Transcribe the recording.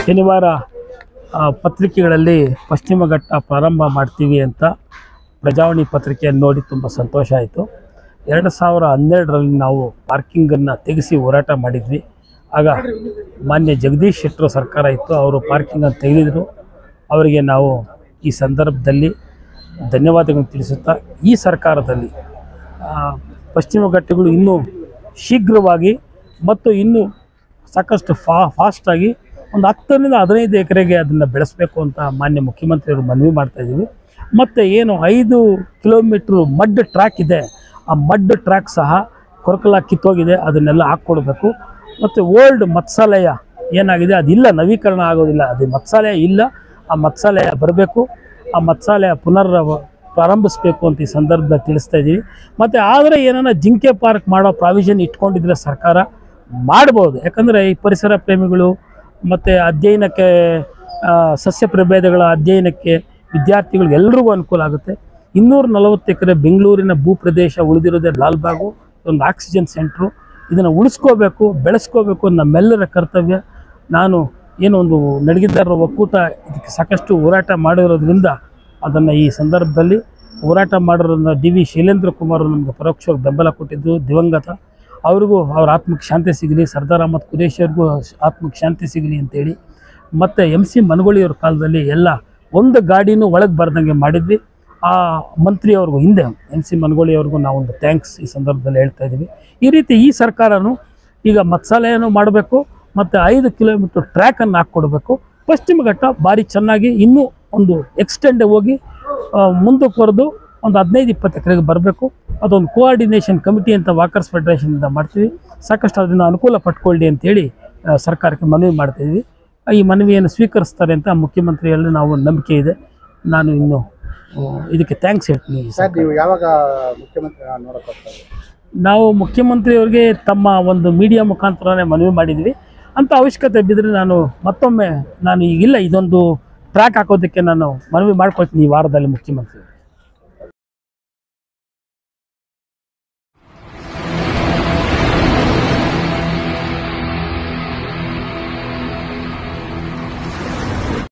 ಶನಿವಾರ ಆ, ಪತ್ರಿಕೆಗಳಲ್ಲಿ ಪಶ್ಚಿಮ ಘಟ್ಟ ಪ್ರಾರಂಭ ಮಾಡ್ತೀವಿ ಅಂತ ಪ್ರಜಾವಾಣಿ ಪತ್ರಿಕೆಯನ್ನು ನೋಡಿ ತುಂಬ ಸಂತೋಷ ಆಯಿತು ಎರಡು ಸಾವಿರ ಹನ್ನೆರಡರಲ್ಲಿ ನಾವು ಪಾರ್ಕಿಂಗನ್ನು ತೆಗೆಸಿ ಹೋರಾಟ ಮಾಡಿದ್ವಿ ಆಗ ಮಾನ್ಯ ಜಗದೀಶ್ ಶೆಟ್ಟರು ಸರ್ಕಾರ ಇತ್ತು ಅವರು ಪಾರ್ಕಿಂಗನ್ನು ತೆಗೆದಿದ್ರು ಅವರಿಗೆ ನಾವು ಈ ಸಂದರ್ಭದಲ್ಲಿ ಧನ್ಯವಾದಗಳನ್ನು ತಿಳಿಸುತ್ತಾ ಈ ಸರ್ಕಾರದಲ್ಲಿ ಆ, ಪಶ್ಚಿಮ ಘಟ್ಟಗಳು ಇನ್ನೂ ಶೀಘ್ರವಾಗಿ ಮತ್ತು ಇನ್ನೂ ಸಾಕಷ್ಟು ಫಾ ಫಾಸ್ಟಾಗಿ ಒಂದು ಹತ್ತರಿಂದ ಹದಿನೈದು ಎಕರೆಗೆ ಅದನ್ನು ಬೆಳೆಸಬೇಕು ಅಂತ ಮಾನ್ಯ ಮುಖ್ಯಮಂತ್ರಿಯವರು ಮನವಿ ಮಾಡ್ತಾಯಿದ್ದೀವಿ ಮತ್ತು ಏನು ಐದು ಕಿಲೋಮೀಟ್ರು ಮಡ್ ಟ್ರ್ಯಾಕ್ ಇದೆ ಆ ಮಡ್ ಟ್ರ್ಯಾಕ್ ಸಹ ಕೊರಕಲ ಕಿತ್ತೋಗಿದೆ ಅದನ್ನೆಲ್ಲ ಹಾಕ್ಕೊಡ್ಬೇಕು ಮತ್ತು ಓಲ್ಡ್ ಮತ್ಸಾಲಯ ಏನಾಗಿದೆ ಅದಿಲ್ಲ ನವೀಕರಣ ಆಗೋದಿಲ್ಲ ಅದು ಮತ್ಸಾಲಯ ಇಲ್ಲ ಆ ಮತ್ಸಾಲಯ ಬರಬೇಕು ಆ ಮತ್ಸಾಲಯ ಪುನರ್ ಪ್ರಾರಂಭಿಸಬೇಕು ಅಂತ ಈ ಸಂದರ್ಭದಲ್ಲಿ ತಿಳಿಸ್ತಾ ಇದ್ದೀವಿ ಮತ್ತು ಆದರೆ ಏನಾರ ಜಿಂಕೆ ಪಾರ್ಕ್ ಮಾಡೋ ಪ್ರಾವಿಷನ್ ಇಟ್ಕೊಂಡಿದ್ರೆ ಸರ್ಕಾರ ಮಾಡ್ಬೋದು ಯಾಕಂದರೆ ಈ ಪರಿಸರ ಪ್ರೇಮಿಗಳು ಮತ್ತು ಅಧ್ಯಯನಕ್ಕೆ ಆ, ಸಸ್ಯ ಪ್ರಭೇದಗಳ ಅಧ್ಯಯನಕ್ಕೆ ವಿದ್ಯಾರ್ಥಿಗಳಿಗೆ ಎಲ್ರಿಗೂ ಅನುಕೂಲ ಆಗುತ್ತೆ ಇನ್ನೂರ ನಲವತ್ತು ಎಕರೆ ಬೆಂಗಳೂರಿನ ಭೂಪ್ರದೇಶ ಉಳಿದಿರೋದೇ ಲಾಲ್ಬಾಗು ಒಂದು ಆಕ್ಸಿಜನ್ ಸೆಂಟ್ರು ಇದನ್ನು ಉಳಿಸ್ಕೋಬೇಕು ಬೆಳೆಸ್ಕೋಬೇಕು ನಮ್ಮೆಲ್ಲರ ಕರ್ತವ್ಯ ನಾನು ಏನು ಒಂದು ನಡಗಿದ್ದಾರರ ಒಕ್ಕೂಟ ಇದಕ್ಕೆ ಸಾಕಷ್ಟು ಹೋರಾಟ ಮಾಡಿರೋದ್ರಿಂದ ಅದನ್ನು ಈ ಸಂದರ್ಭದಲ್ಲಿ ಹೋರಾಟ ಮಾಡಿರೋದ್ರಿಂದ ಡಿ ವಿ ಶೈಲೇಂದ್ರ ಕುಮಾರ್ ಅವರು ನಮಗೆ ಪರೋಕ್ಷವಾಗಿ ಬೆಂಬಲ ಕೊಟ್ಟಿದ್ದು ದಿವಂಗತ ಅವ್ರಿಗೂ ಅವ್ರ ಆತ್ಮಕ್ಕೆ ಶಾಂತಿ ಸಿಗಲಿ ಸರ್ದಾರ್ ಅಹಮದ್ ಕುರೇಶಿ ಅವ್ರಿಗೂ ಆತ್ಮಕ್ಕೆ ಶಾಂತಿ ಸಿಗಲಿ ಅಂತೇಳಿ ಮತ್ತು ಎಮ್ ಸಿ ಮನಗೊಳಿಯವ್ರ ಕಾಲದಲ್ಲಿ ಎಲ್ಲ ಒಂದು ಗಾಡಿನೂ ಒಳಗೆ ಬರ್ದಂಗೆ ಮಾಡಿದ್ವಿ ಆ ಮಂತ್ರಿಯವ್ರಿಗೂ ಹಿಂದೆ ಎಮ್ ಸಿ ಮನಗೊಳಿಯವ್ರಿಗೂ ನಾವೊಂದು ಥ್ಯಾಂಕ್ಸ್ ಈ ಸಂದರ್ಭದಲ್ಲಿ ಹೇಳ್ತಾ ಇದ್ದೀವಿ ಈ ರೀತಿ ಈ ಸರ್ಕಾರನು ಈಗ ಮತ್ಸಾಲೆಯನ್ನು ಮಾಡಬೇಕು ಮತ್ತು ಐದು ಕಿಲೋಮೀಟ್ರ್ ಟ್ರ್ಯಾಕನ್ನು ಹಾಕ್ಕೊಡ್ಬೇಕು ಪಶ್ಚಿಮ ಘಟ್ಟ ಭಾರಿ ಚೆನ್ನಾಗಿ ಇನ್ನೂ ಒಂದು ಎಕ್ಸ್ಟೆಂಡ್ ಹೋಗಿ ಆ, ಮುಂದಕ್ಕೆ ಬರೆದು ಒಂದು ಹದಿನೈದು ಇಪ್ಪತ್ತು ಎಕರೆಗೆ ಬರಬೇಕು ಅದೊಂದು ಕೋಆರ್ಡಿನೇಷನ್ ಕಮಿಟಿ ಅಂತ ವಾಕರ್ಸ್ ಫೆಡರೇಷನಿಂದ ಮಾಡ್ತೀವಿ ಸಾಕಷ್ಟು ಅದರಿಂದ ಅನುಕೂಲ ಪಟ್ಕೊಳ್ಳಿ ಅಂತೇಳಿ ಆ, ಸರ್ಕಾರಕ್ಕೆ ಮನವಿ ಮಾಡ್ತಿದ್ವಿ ಈ ಮನವಿಯನ್ನು ಸ್ವೀಕರಿಸ್ತಾರೆ ಅಂತ ಮುಖ್ಯಮಂತ್ರಿಯಲ್ಲಿ ನಾವು ನಂಬಿಕೆ ಇದೆ ನಾನು ಇನ್ನು ಆ, ಇದಕ್ಕೆ ಥ್ಯಾಂಕ್ಸ್ ಹೇಳ್ತೀನಿ ಈ ಸರ್ ನೀವು ಯಾವಾಗ ಮುಖ್ಯಮಂತ್ರಿ ನೋಡಕ್ ಹೋಗ್ತಾರೆ ನಾವು ಮುಖ್ಯಮಂತ್ರಿಯವರಿಗೆ ತಮ್ಮ ಒಂದು ಮೀಡಿಯಾ ಮುಖಾಂತರನೇ ಮನವಿ ಮಾಡಿದ್ವಿ ಅಂತ ಅವಶ್ಯಕತೆ ಬಿದ್ದರೆ ನಾನು ಮತ್ತೊಮ್ಮೆ ನಾನು ಈಗಿಲ್ಲ ಇದೊಂದು ಟ್ರ್ಯಾಕ್ ಹಾಕೋದಕ್ಕೆ ನಾನು ಮನವಿ ಮಾಡ್ಕೊಳ್ತೀನಿ ಈ ವಾರದಲ್ಲಿ ಮುಖ್ಯಮಂತ್ರಿ